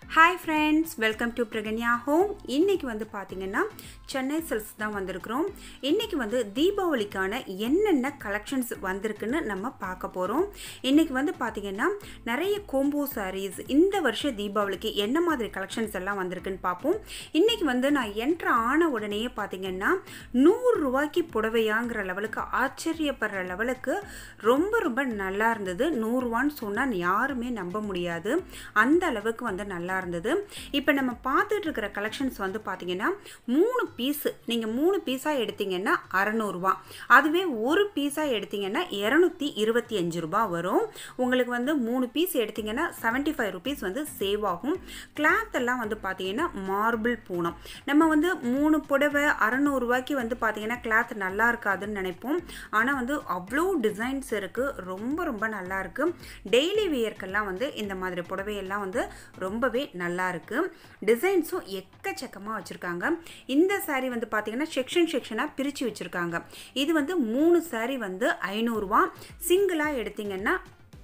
hi friends welcome to Pragnya home இன்றைக்கி வந்து பார்த்திங்கன்னா சென்னை சில்க்ஸ் தான் வந்திருக்கிறோம் இன்றைக்கி வந்து தீபாவளிக்கான என்னென்ன கலெக்ஷன்ஸ் வந்திருக்குன்னு நம்ம பார்க்க போகிறோம் இன்றைக்கி வந்து பார்த்திங்கன்னா நிறைய கோம்போ சாரீஸ் இந்த வருஷம் தீபாவளிக்கு என்ன மாதிரி கலெக்ஷன்ஸ் எல்லாம் வந்திருக்குன்னு பார்ப்போம் இன்றைக்கி வந்து நான் என்ட்ரு ஆன உடனேயே பார்த்திங்கன்னா நூறுரூவாய்க்கு புடவையாங்கிற லெவலுக்கு ஆச்சரியப்படுற லெவலுக்கு ரொம்ப ரொம்ப நல்லா இருந்தது நூறுரூவான்னு சொன்னால் யாருமே நம்ப முடியாது அந்த அளவுக்கு வந்து நல்லா இருந்தது இப்போ நம்ம பார்த்துட்டு இருக்கிற கலெக்ஷன்ஸ் வந்து பார்த்தீங்கன்னா மூணு பீஸு நீங்கள் மூணு பீஸாக எடுத்தீங்கன்னா அறநூறுவா அதுவே ஒரு பீஸாக எடுத்தீங்கன்னா இரநூத்தி இருபத்தி அஞ்சு ரூபா வரும் உங்களுக்கு வந்து மூணு பீஸ் எடுத்தீங்கன்னா செவன்ட்டி ஃபைவ் ருபீஸ் வந்து சேவ் ஆகும் கிளாத் எல்லாம் வந்து பார்த்தீங்கன்னா மார்பிள் பூனம் நம்ம வந்து மூணு புடவை அறநூறுவாய்க்கு வந்து பார்த்தீங்கன்னா கிளாத் நல்லா இருக்காதுன்னு நினைப்போம் ஆனால் வந்து அவ்வளோ டிசைன்ஸ் இருக்குது ரொம்ப ரொம்ப நல்லா இருக்குது டெய்லி வியர்க்கெல்லாம் வந்து இந்த மாதிரி புடவையெல்லாம் வந்து ரொம்பவே நல்லா இருக்கு டிசைன்ஸும் எக்கச்சக்கமாக வச்சுருக்காங்க இந்த saree வந்து பார்த்தீங்கன்னா செக்ஷன் செக்ஷனாக பிரித்து வச்சுருக்காங்க இது வந்து மூணு saree வந்து ஐநூறுரூவா சிங்கிளாக எடுத்தீங்கன்னா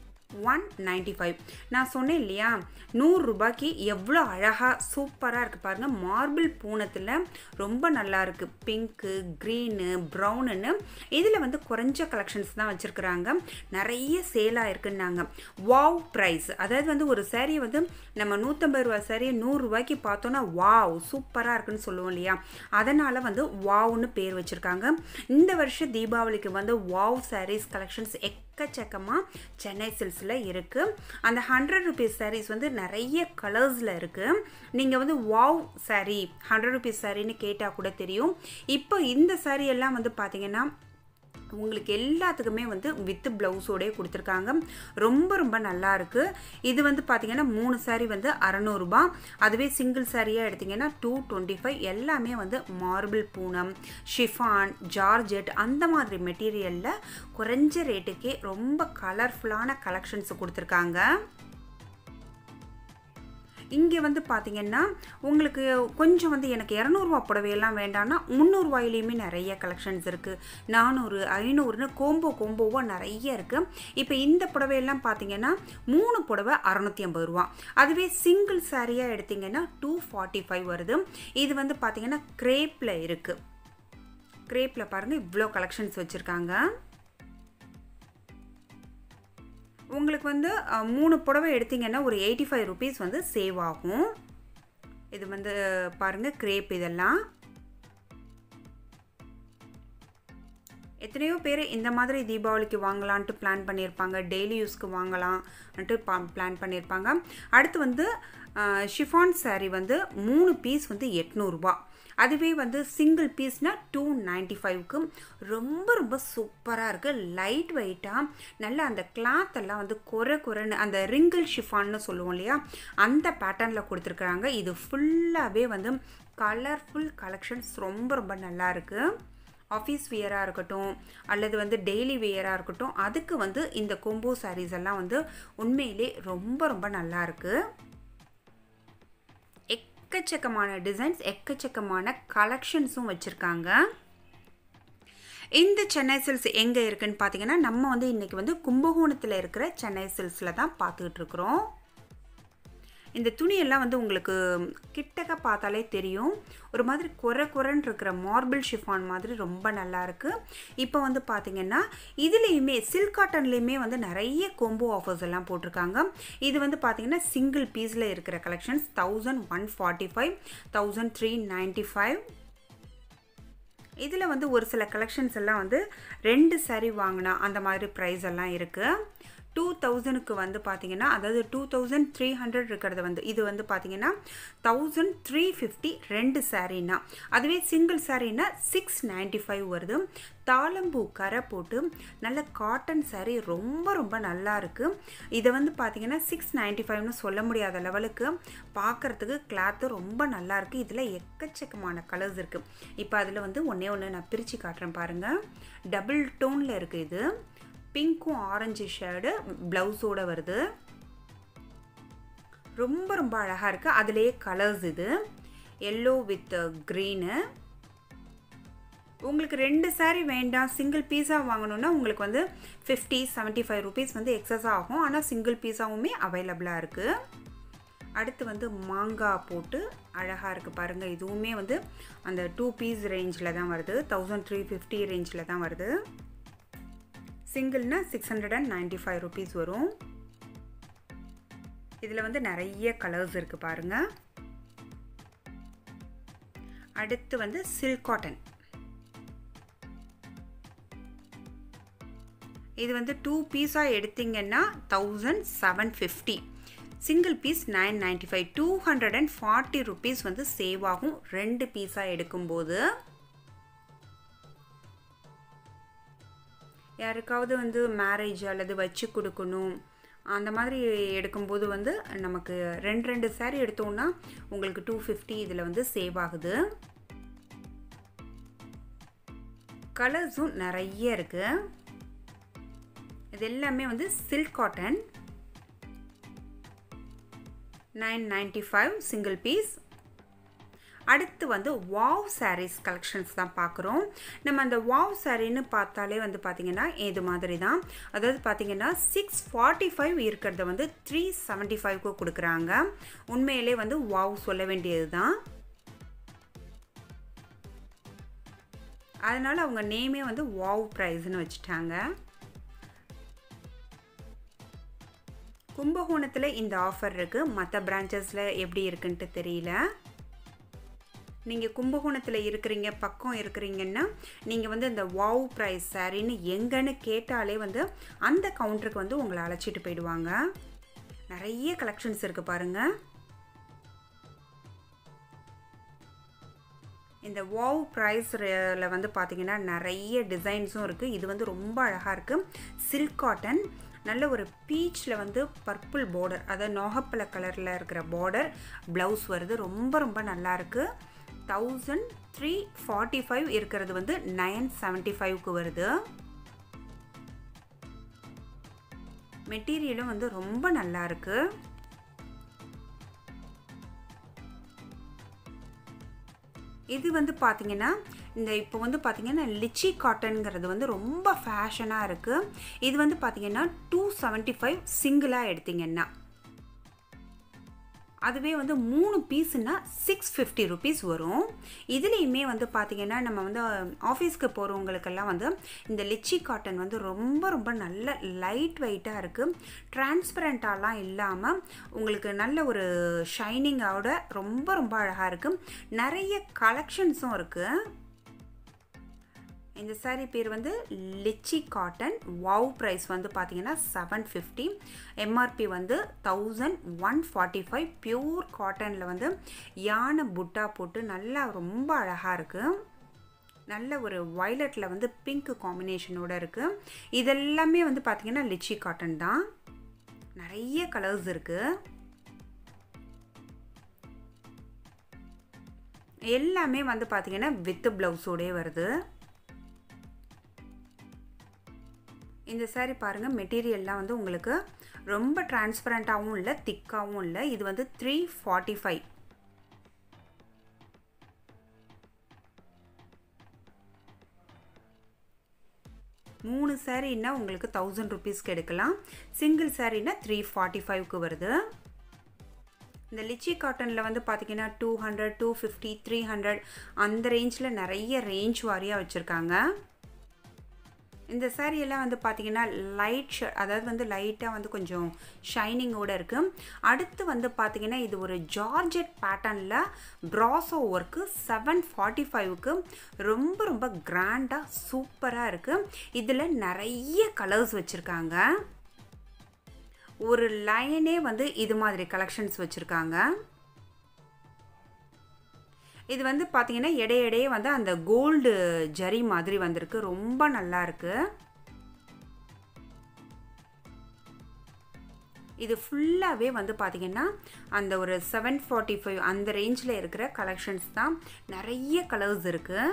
ஒன் நைன்டி ஃபைவ் நான் சொன்னேன் இல்லையா நூறுரூபாய்க்கு எவ்வளோ அழகாக சூப்பராக இருக்குது பாருங்கள் மார்பிள் பூனத்தில் ரொம்ப நல்லா இருக்குது பிங்க்கு க்ரீனு ப்ரௌனுன்னு இதில் வந்து குறைஞ்ச கலெக்ஷன்ஸ் தான் வச்சுருக்குறாங்க நிறைய சேலாக இருக்குன்னாங்க வாவ் ப்ரைஸ் அதாவது வந்து ஒரு சேரீயை வந்து நம்ம நூற்றம்பது ரூபா சேரீயை நூறுரூவாய்க்கு பார்த்தோன்னா வாவ் சூப்பராக இருக்குன்னு சொல்லுவோம் இல்லையா அதனால் வந்து வாவ்னு பேர் வச்சுருக்காங்க இந்த வருஷம் தீபாவளிக்கு வந்து வாவ் சாரீஸ் கலெக்ஷன்ஸ் எக் எக்கச்சக்கமாக சென்னை சில்ஸில் இருக்குது அந்த ஹண்ட்ரட் ருபீஸ் சாரீஸ் வந்து நிறைய கலர்ஸில் இருக்குது நீங்கள் வந்து வாவ் சாரீ ஹண்ட்ரட் ருபீஸ் சாரின்னு கேட்டால் கூட தெரியும் இப்போ இந்த சாரீ எல்லாம் வந்து பார்த்தீங்கன்னா உங்களுக்கு எல்லாத்துக்குமே வந்து வித் ப்ளவுஸோடய கொடுத்துருக்காங்க ரொம்ப ரொம்ப நல்லா இருக்குது இது வந்து பார்த்தீங்கன்னா மூணு சாரீ வந்து அறநூறுபா அதுவே சிங்கிள் சாரியாக எடுத்திங்கன்னா டூ டுவெண்ட்டி ஃபைவ் எல்லாமே வந்து மார்பிள் பூனம் ஷிஃபான் ஜார்ஜெட் அந்த மாதிரி மெட்டீரியலில் குறைஞ்ச ரேட்டுக்கே ரொம்ப கலர்ஃபுல்லான கலெக்ஷன்ஸ் கொடுத்துருக்காங்க இங்கே வந்து பார்த்தீங்கன்னா உங்களுக்கு கொஞ்சம் வந்து எனக்கு இரநூறுவா புடவையெல்லாம் வேண்டாம்னா முந்நூறுவாயிலையுமே நிறைய கலெக்ஷன்ஸ் இருக்குது நானூறு ஐநூறுன்னு கோம்போ கோம்போவாக நிறைய இருக்குது இப்போ இந்த புடவையெல்லாம் பார்த்தீங்கன்னா மூணு புடவை அறநூற்றி ஐம்பது ரூபா அதுவே சிங்கிள் சாரியாக எடுத்திங்கன்னா டூ ஃபார்ட்டி ஃபைவ் வருது இது வந்து பார்த்தீங்கன்னா க்ரேப்பில் இருக்குது க்ரேப்பில் பாருங்கள் இவ்வளோ கலெக்ஷன்ஸ் வச்சுருக்காங்க உங்களுக்கு வந்து மூணு புடவை எடுத்திங்கன்னா ஒரு எயிட்டி ஃபைவ் ருபீஸ் வந்து சேவ் ஆகும் இது வந்து பாருங்கள் க்ரேப் இதெல்லாம் எத்தனையோ பேர் இந்த மாதிரி தீபாவளிக்கு வாங்கலான்ட்டு பிளான் பண்ணியிருப்பாங்க டெய்லி யூஸ்க்கு வாங்கலான்ட்டு பிளான் பண்ணியிருப்பாங்க அடுத்து வந்து ஷிஃபான் சாரீ வந்து மூணு பீஸ் வந்து எட்நூறுபா அதுவே வந்து சிங்கிள் பீஸ்னால் டூ நைன்டி ஃபைவ்க்கு ரொம்ப ரொம்ப சூப்பராக இருக்குது லைட் வெயிட்டாக நல்லா அந்த கிளாத் எல்லாம் வந்து குறை குறைன்னு அந்த ரிங்கிள் ஷிஃபான்னு சொல்லுவோம் இல்லையா அந்த பேட்டர்னில் கொடுத்துருக்குறாங்க இது ஃபுல்லாகவே வந்து கலர்ஃபுல் கலெக்ஷன்ஸ் ரொம்ப ரொம்ப நல்லா இருக்குது ஆஃபீஸ் வியராக இருக்கட்டும் அல்லது வந்து டெய்லி வியராக இருக்கட்டும் அதுக்கு வந்து இந்த கொம்போ சாரீஸ் எல்லாம் வந்து உண்மையிலே ரொம்ப ரொம்ப நல்லா இருக்குது எக்கச்சக்கமான டிசைன்ஸ் எக்கச்சக்கமான கலெக்ஷன்ஸும் வச்சுருக்காங்க இந்த சென்னை சில்ஸ் எங்கே இருக்குன்னு பார்த்தீங்கன்னா நம்ம வந்து இன்றைக்கி வந்து கும்பகோணத்தில் இருக்கிற சென்னை சில்ஸில் தான் பார்த்துக்கிட்டு இருக்கிறோம் இந்த துணியெல்லாம் வந்து உங்களுக்கு கிட்டக்க பார்த்தாலே தெரியும் ஒரு மாதிரி குறை குறைன்னு இருக்கிற மார்பிள் ஷிஃபான் மாதிரி ரொம்ப நல்லா இருக்குது இப்போ வந்து பார்த்திங்கன்னா இதுலேயுமே சில்க் காட்டன்லேயுமே வந்து நிறைய கோம்போ ஆஃபர்ஸ் எல்லாம் போட்டிருக்காங்க இது வந்து பார்த்திங்கன்னா சிங்கிள் பீஸில் இருக்கிற collections thousand one forty five thousand three ninety five இதில் வந்து ஒரு சில கலெக்ஷன்ஸ் எல்லாம் வந்து ரெண்டு சாரீ வாங்கினா அந்த மாதிரி ப்ரைஸ் எல்லாம் இருக்குது டூ தௌசண்ட்க்கு வந்து பார்த்தீங்கன்னா அதாவது டூ தௌசண்ட் த்ரீ ஹண்ட்ரட் இருக்கிறது வந்து இது வந்து பார்த்தீங்கன்னா தௌசண்ட் த்ரீ ஃபிஃப்டி ரெண்டு சாரீனா அதுவே சிங்கிள் சாரீனா சிக்ஸ் நைன்ட்டி ஃபைவ் வருது தாளம்பூ கரை போட்டு நல்ல காட்டன் சாரீ ரொம்ப ரொம்ப நல்லா இருக்குது இதை வந்து பார்த்தீங்கன்னா சிக்ஸ் நைன்ட்டி ஃபைவ்னு சொல்ல முடியாத லெவலுக்கு பார்க்குறதுக்கு கிளாத்து ரொம்ப நல்லா இருக்குது இதில் எக்கச்சக்கமான கலர்ஸ் இருக்குது இப்போ அதில் வந்து ஒன்றே ஒன்று நான் பிரித்து காட்டுறேன் பாருங்கள் டபுள் டோனில் இருக்குது இது பிங்க்கும் ஆரஞ்சு ஷேடு ப்ளவுஸோடு வருது ரொம்ப ரொம்ப அழகாக இருக்குது அதுலேயே கலர்ஸ் இது எல்லோ வித் க்ரீனு உங்களுக்கு ரெண்டு சாரீ வேண்டாம் சிங்கிள் பீஸாக வாங்கணுன்னா உங்களுக்கு வந்து ஃபிஃப்டி செவன்ட்டி ஃபைவ் ருபீஸ் வந்து எக்ஸஸ் ஆகும் ஆனால் சிங்கிள் பீஸாவுமே அவைலபிளாக இருக்குது அடுத்து வந்து மாங்காய் போட்டு அழகாக இருக்குது பாருங்கள் இதுவுமே வந்து அந்த டூ பீஸ் ரேஞ்சில் தான் வருது தௌசண்ட் த்ரீ ஃபிஃப்டி ரேஞ்சில் தான் வருது சிங்கிள்னா six hundred and ninety five rupees வரும் இதில் வந்து நிறைய கலர்ஸ் இருக்குது பாருங்கள் அடுத்து வந்து சில்க் காட்டன் இது வந்து டூ பீஸாக எடுத்திங்கன்னா thousand seven fifty single piece nine ninety five two hundred and forty rupees வந்து சேவ் ஆகும் ரெண்டு பீஸாக எடுக்கும்போது யாருக்காவது வந்து மேரேஜ் அல்லது வச்சு கொடுக்கணும் அந்த மாதிரி எடுக்கும்போது வந்து நமக்கு ரெண்டு ரெண்டு சேரீ எடுத்தோம்னா உங்களுக்கு டூ ஃபிஃப்டி இதில் வந்து சேவ் ஆகுது கலர்ஸும் நிறைய இருக்குது இது எல்லாமே வந்து silk cotton nine ninety five single piece அடுத்து வந்து வாவ் சாரீஸ் கலெக்ஷன்ஸ் தான் பார்க்குறோம் நம்ம அந்த வாவ் சாரின்னு பார்த்தாலே வந்து பார்த்திங்கன்னா இது மாதிரி தான் அதாவது பார்த்திங்கன்னா சிக்ஸ் ஃபார்ட்டி ஃபைவ் இருக்கிறத வந்து த்ரீ செவன்ட்டி ஃபைவ்க்கு கொடுக்குறாங்க உண்மையிலே வந்து வாவ் சொல்ல வேண்டியது தான் அதனால் அவங்க நேமே வந்து வாவ் ப்ரைஸ்னு வச்சுட்டாங்க கும்பகோணத்தில் இந்த ஆஃபர் இருக்குது மற்ற பிரான்ச்சஸில் எப்படி இருக்குன்ட்டு தெரியல நீங்கள் கும்பகோணத்தில் இருக்கிறீங்க பக்கம் இருக்கிறீங்கன்னா நீங்கள் வந்து இந்த வாவ் ப்ரைஸ் சாரின்னு எங்கன்னு கேட்டாலே வந்து அந்த கவுண்டருக்கு வந்து உங்களை அழைச்சிட்டு போயிடுவாங்க நிறைய கலெக்ஷன்ஸ் இருக்குது பாருங்கள் இந்த வாவ் ப்ரைஸில் வந்து பார்த்திங்கன்னா நிறைய டிசைன்ஸும் இருக்குது இது வந்து ரொம்ப அழகாக இருக்குது சில்க் காட்டன் நல்ல ஒரு பீச்சில் வந்து பர்பிள் பார்டர் அதாவது நோகப்பழ கலரில் இருக்கிற பார்டர் ப்ளவுஸ் வருது ரொம்ப ரொம்ப நல்லாயிருக்கு தௌசண்ட் த்ரீ ஃபார்ட்டி ஃபைவ் இருக்கிறது வந்து நைன் செவன்ட்டி ஃபைவ்க்கு வருது மெட்டீரியலும் வந்து ரொம்ப நல்லா இருக்கு இது வந்து பார்த்தீங்கன்னா இந்த இப்போ வந்து பார்த்தீங்கன்னா லிச்சி காட்டனுங்கிறது வந்து ரொம்ப ஃபேஷனாக இருக்குது இது வந்து பார்த்தீங்கன்னா டூ செவன்ட்டி ஃபைவ் சிங்கிளாக எடுத்தீங்கன்னா அதுவே வந்து மூணு பீஸுன்னா சிக்ஸ் ஃபிஃப்டி ருபீஸ் வரும் இதுலேயுமே வந்து பார்த்திங்கன்னா நம்ம வந்து ஆஃபீஸ்க்கு போகிறவங்களுக்கெல்லாம் வந்து இந்த லிச்சி காட்டன் வந்து ரொம்ப ரொம்ப நல்ல லைட் வெயிட்டாக இருக்குது டிரான்ஸ்பரண்ட்டாலாம் இல்லாமல் உங்களுக்கு நல்ல ஒரு ஷைனிங்கோட ரொம்ப ரொம்ப அழகாக இருக்குது நிறைய கலெக்ஷன்ஸும் இருக்குது இந்த சாரீ பேர் வந்து லிச்சி காட்டன் வாவ் ப்ரைஸ் வந்து பார்த்தீங்கன்னா செவன் ஃபிஃப்டி எம்ஆர்பி வந்து thousand one forty five pure காட்டனில் வந்து யானை புட்டா போட்டு நல்லா ரொம்ப அழகாக இருக்குது நல்ல ஒரு வயலட்டில் வந்து பிங்க் காம்பினேஷனோட இருக்குது இதெல்லாமே வந்து பார்த்திங்கன்னா லிச்சி காட்டன் தான் நிறைய கலர்ஸ் இருக்குது எல்லாமே வந்து பார்த்திங்கன்னா வித் ப்ளவுஸோடே வருது இந்த சாரீ பாருங்கள் மெட்டீரியல்லாம் வந்து உங்களுக்கு ரொம்ப டிரான்ஸ்பரண்ட்டாகவும் இல்லை திக்காகவும் இல்லை இது வந்து த்ரீ ஃபார்ட்டி ஃபைவ் மூணு சாரீன்னா உங்களுக்கு தௌசண்ட் ருபீஸ்க்கு எடுக்கலாம் சிங்கிள் சாரீனா த்ரீ ஃபார்ட்டி ஃபைவ்க்கு வருது இந்த லிச்சி காட்டனில் வந்து பார்த்திங்கன்னா two hundred two fifty three hundred அந்த ரேஞ்சில் நிறைய ரேஞ்ச் வாரியாக வச்சுருக்காங்க இந்த சாரியெல்லாம் வந்து பார்த்திங்கன்னா லைட் ஷ அதாவது வந்து லைட்டாக வந்து கொஞ்சம் ஷைனிங்கோடு இருக்குது அடுத்து வந்து பார்த்திங்கன்னா இது ஒரு ஜார்ஜெட் பேட்டர்னில் ப்ராசோ ஒர்க்கு செவன் ஃபார்ட்டி ஃபைவ்க்கு ரொம்ப ரொம்ப கிராண்டாக சூப்பராக இருக்குது இதில் நிறைய கலர்ஸ் வச்சுருக்காங்க ஒரு லைனே வந்து இது மாதிரி கலெக்ஷன்ஸ் வச்சுருக்காங்க இது வந்து பார்த்தீங்கன்னா இடையிடையே வந்து அந்த கோல்டு ஜரி மாதிரி வந்திருக்கு ரொம்ப நல்லா இருக்கு இது ஃபுல்லாகவே வந்து பார்த்திங்கன்னா அந்த ஒரு செவன் ஃபார்ட்டி ஃபைவ் அந்த ரேஞ்சில் இருக்கிற கலெக்ஷன்ஸ் தான் நிறைய கலர்ஸ் இருக்குது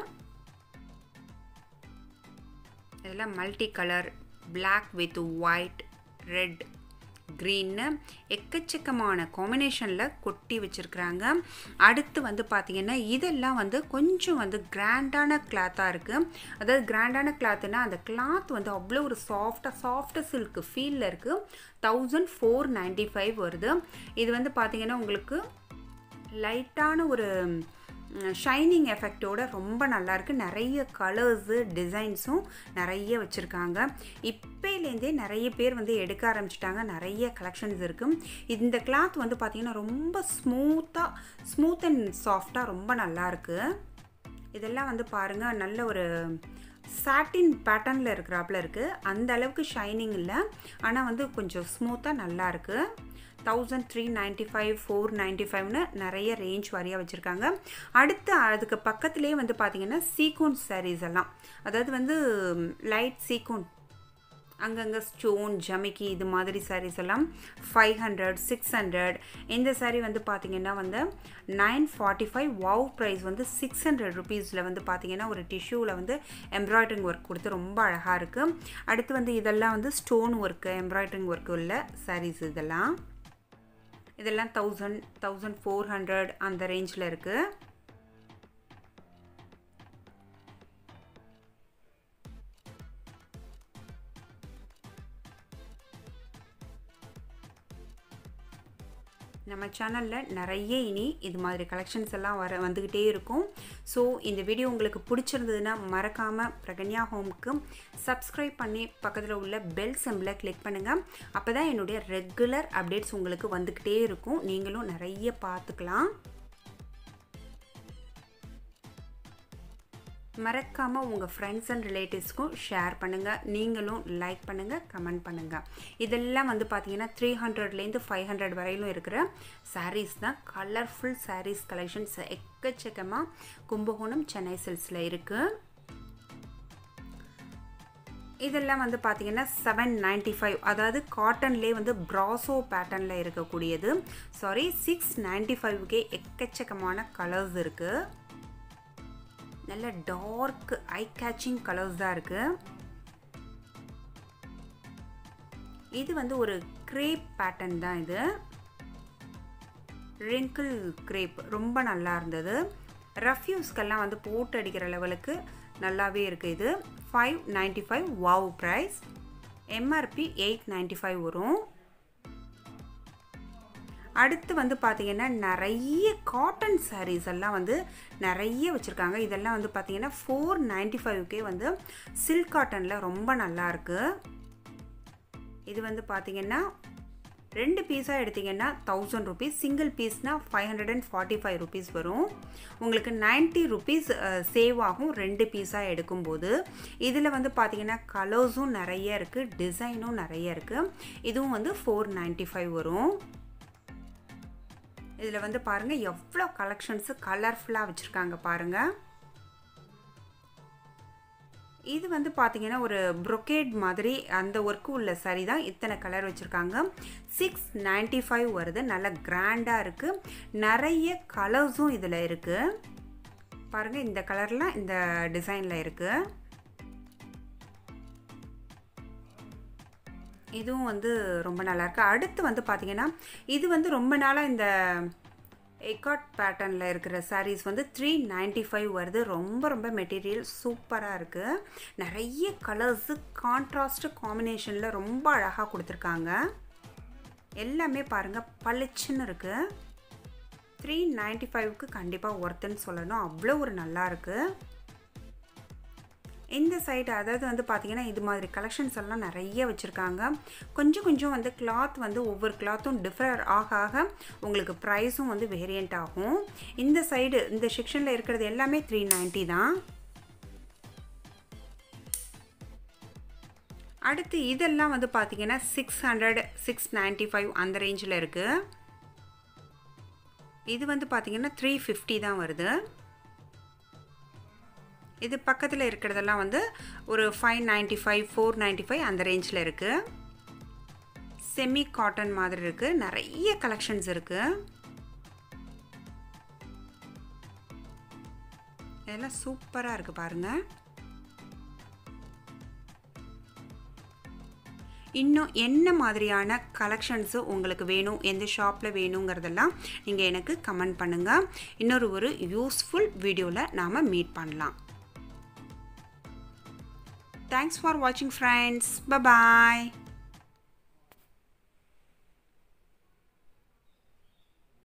இதில் multi colour black with white red க்ரீன்னு எக்கச்சக்கமான காம்பினேஷனில் கொட்டி வச்சுருக்குறாங்க அடுத்து வந்து பார்த்திங்கன்னா இதெல்லாம் வந்து கொஞ்சம் வந்து கிராண்டான கிளாத்தாக இருக்குது அதாவது கிராண்டான கிளாத்துனா அந்த கிளாத் வந்து அவ்வளோ ஒரு சாஃப்டாக சாஃப்டாக சில்க் ஃபீலில் இருக்குது தௌசண்ட் ஃபோர் நைன்ட்டி ஃபைவ் வருது இது வந்து பார்த்திங்கன்னா உங்களுக்கு லைட்டான ஒரு ஷைனிங் எஃபெக்டோட ரொம்ப நல்லாயிருக்கு நிறைய கலர்ஸு டிசைன்ஸும் நிறைய வச்சுருக்காங்க இப்போலேருந்தே நிறைய பேர் வந்து எடுக்க ஆரம்பிச்சிட்டாங்க நிறைய கலெக்ஷன்ஸ் இருக்குது இந்த கிளாத் வந்து பார்த்திங்கன்னா ரொம்ப ஸ்மூத்தாக ஸ்மூத் அண்ட் சாஃப்டாக ரொம்ப நல்லாயிருக்கு இதெல்லாம் வந்து பாருங்கள் நல்ல ஒரு சாட்டின் பேட்டர்னில் இருக்கிறாப்புல இருக்குது அந்த அளவுக்கு ஷைனிங் இல்லை ஆனால் வந்து கொஞ்சம் ஸ்மூத்தாக நல்லாயிருக்கு thousand three ninety five four ninety ஃபைவ்னு நிறைய ரேஞ்ச் வாரியாக வச்சுருக்காங்க அடுத்து அதுக்கு பக்கத்துலேயே வந்து பார்த்திங்கன்னா சீக்வன்ஸ் சாரீஸ் எல்லாம் அதாவது வந்து லைட் சீக்வன் அங்கங்கே ஸ்டோன் ஜமிக்கி இது மாதிரி சாரீஸ் எல்லாம் ஃபைவ் ஹண்ட்ரட் சிக்ஸ் ஹண்ட்ரட் இந்த சாரீ வந்து பார்த்திங்கன்னா வந்து nine forty five wow price வந்து சிக்ஸ் ஹண்ட்ரட் ருபீஸில் வந்து பார்த்திங்கன்னா ஒரு டிஷ்யூவில் வந்து எம்ப்ராய்டரிங் ஒர்க் கொடுத்து ரொம்ப அழகாக இருக்குது அடுத்து வந்து இதெல்லாம் வந்து ஸ்டோன் ஒர்க்கு எம்ப்ராய்டரிங் ஒர்க்கு உள்ள சாரீஸ் இதெல்லாம் இதெல்லாம் தௌசண்ட் தௌசண்ட் ஃபோர் ஹண்ட்ரட் அந்த ரேஞ்சில் இருக்குது நம்ம சேனலில் நிறைய இனி இது மாதிரி கலெக்ஷன்ஸ் எல்லாம் வர வந்துக்கிட்டே இருக்கும் ஸோ இந்த வீடியோ உங்களுக்கு பிடிச்சிருந்ததுன்னா மறக்காமல் பிரகன்யா ஹோமுக்கு சப்ஸ்கிரைப் பண்ணி பக்கத்தில் உள்ள பெல் சிம்பிளை கிளிக் பண்ணுங்கள் அப்போ தான் என்னுடைய ரெகுலர் அப்டேட்ஸ் உங்களுக்கு வந்துக்கிட்டே இருக்கும் நீங்களும் நிறைய பார்த்துக்கலாம் மறக்காமல் உங்கள் ஃப்ரெண்ட்ஸ் அண்ட் ரிலேட்டிவ்ஸ்க்கும் ஷேர் பண்ணுங்கள் நீங்களும் லைக் பண்ணுங்கள் கமெண்ட் பண்ணுங்கள் இதெல்லாம் வந்து பார்த்தீங்கன்னா த்ரீ ஹண்ட்ரட்லேருந்து ஃபைவ் ஹண்ட்ரட் வரையிலும் இருக்கிற சாரீஸ் தான் கலர்ஃபுல் சாரீஸ் கலெக்ஷன்ஸ் எக்கச்சக்கமாக கும்பகோணம் சென்னை சில்ஸில் இருக்குது இதெல்லாம் வந்து பார்த்தீங்கன்னா செவன் நைன்ட்டி ஃபைவ் அதாவது காட்டன்லேயே வந்து ப்ராசோ பேட்டர்னில் இருக்கக்கூடியது சாரி சிக்ஸ் நைன்ட்டி ஃபைவ்க்கே எக்கச்சக்கமான கலர்ஸ் இருக்குது நல்ல டார்க் ஐ கேச்சிங் கலர்ஸ் தான் இருக்குது இது வந்து ஒரு கிரேப் பேட்டர்ன் தான் இது ரிங்கிள் கிரேப் ரொம்ப நல்லா இருந்தது ரஃப்யூஸ்க்கெல்லாம் வந்து போட்டு அடிக்கிற லெவலுக்கு நல்லாவே இருக்குது இது five ninety five wow price MRP eight ninety five வரும் அடுத்து வந்து பார்த்திங்கன்னா நிறைய காட்டன் சாரீஸ் எல்லாம் வந்து நிறைய வச்சுருக்காங்க இதெல்லாம் வந்து பார்த்திங்கன்னா ஃபோர் நைன்ட்டி ஃபைவ்க்கே வந்து சில்க் காட்டனில் ரொம்ப நல்லாயிருக்கு இது வந்து பார்த்திங்கன்னா ரெண்டு பீஸாக எடுத்திங்கன்னா தௌசண்ட் ருபீஸ் சிங்கிள் பீஸ்னால் five hundred and forty five rupees வரும் உங்களுக்கு நைன்ட்டி ருபீஸ் சேவ் ஆகும் ரெண்டு பீஸாக எடுக்கும்போது இதில் வந்து பார்த்திங்கன்னா கலர்ஸும் நிறைய இருக்குது டிசைனும் நிறைய இருக்குது இதுவும் வந்து ஃபோர் நைன்ட்டி ஃபைவ் வரும் இதில் வந்து பாருங்கள் எவ்வளோ கலெக்ஷன்ஸு கலர்ஃபுல்லாக வச்சுருக்காங்க பாருங்கள் இது வந்து பார்த்தீங்கன்னா ஒரு ப்ரொக்கேட் மாதிரி அந்த ஒர்க்கு உள்ள சரி தான் இத்தனை கலர் வச்சுருக்காங்க சிக்ஸ் நைன்ட்டி ஃபைவ் வருது நல்ல கிராண்டாக இருக்குது நிறைய கலர்ஸும் இதில் இருக்குது பாருங்கள் இந்த கலர்லாம் இந்த டிசைனில் இருக்குது இதுவும் வந்து ரொம்ப நல்லாயிருக்கு அடுத்து வந்து பார்த்திங்கன்னா இது வந்து ரொம்ப நாளாக இந்த எக்காட் பேட்டர்னில் இருக்கிற சாரீஸ் வந்து த்ரீ நைன்ட்டி ஃபைவ் வருது ரொம்ப ரொம்ப மெட்டீரியல் சூப்பராக இருக்குது நிறைய கலர்ஸு கான்ட்ராஸ்ட்டு காம்பினேஷனில் ரொம்ப அழகாக கொடுத்துருக்காங்க எல்லாமே பாருங்கள் பளிச்சுன்னு இருக்குது த்ரீ நைன்ட்டி ஃபைவ்க்கு கண்டிப்பாக ஒர்த்துன்னு சொல்லணும் அவ்வளோ ஒரு நல்லா இருக்குது இந்த சைடு அதாவது வந்து பார்த்திங்கன்னா இது மாதிரி கலெக்ஷன்ஸ் எல்லாம் நிறைய வச்சுருக்காங்க கொஞ்சம் கொஞ்சம் வந்து கிளாத் வந்து ஒவ்வொரு கிளாத்தும் டிஃபர் ஆக ஆக உங்களுக்கு ப்ரைஸும் வந்து வேரியண்ட் ஆகும் இந்த சைடு இந்த செக்ஷனில் இருக்கிறது எல்லாமே த்ரீ நைன்ட்டி தான் அடுத்து இதெல்லாம் வந்து பார்த்திங்கன்னா six hundred six ninety five அந்த ரேஞ்சில் இருக்குது இது வந்து பார்த்திங்கன்னா த்ரீ ஃபிஃப்டி தான் வருது இது பக்கத்தில் இருக்கிறதெல்லாம் வந்து ஒரு five ninety five four ninety five அந்த ரேஞ்சில் இருக்குது செமி காட்டன் மாதிரி இருக்குது நிறைய கலெக்ஷன்ஸ் இருக்குது இதெல்லாம் சூப்பராக இருக்குது பாருங்கள் இன்னும் என்ன மாதிரியான கலெக்ஷன்ஸு உங்களுக்கு வேணும் எந்த ஷாப்பில் வேணுங்கிறதெல்லாம் நீங்கள் எனக்கு கமெண்ட் பண்ணுங்கள் இன்னொரு ஒரு யூஸ்ஃபுல் வீடியோவில் நாம் மீட் பண்ணலாம் தேங்க்ஸ் ஃபார் வாட்சிங் ஃப்ரெண்ட்ஸ் பபாய்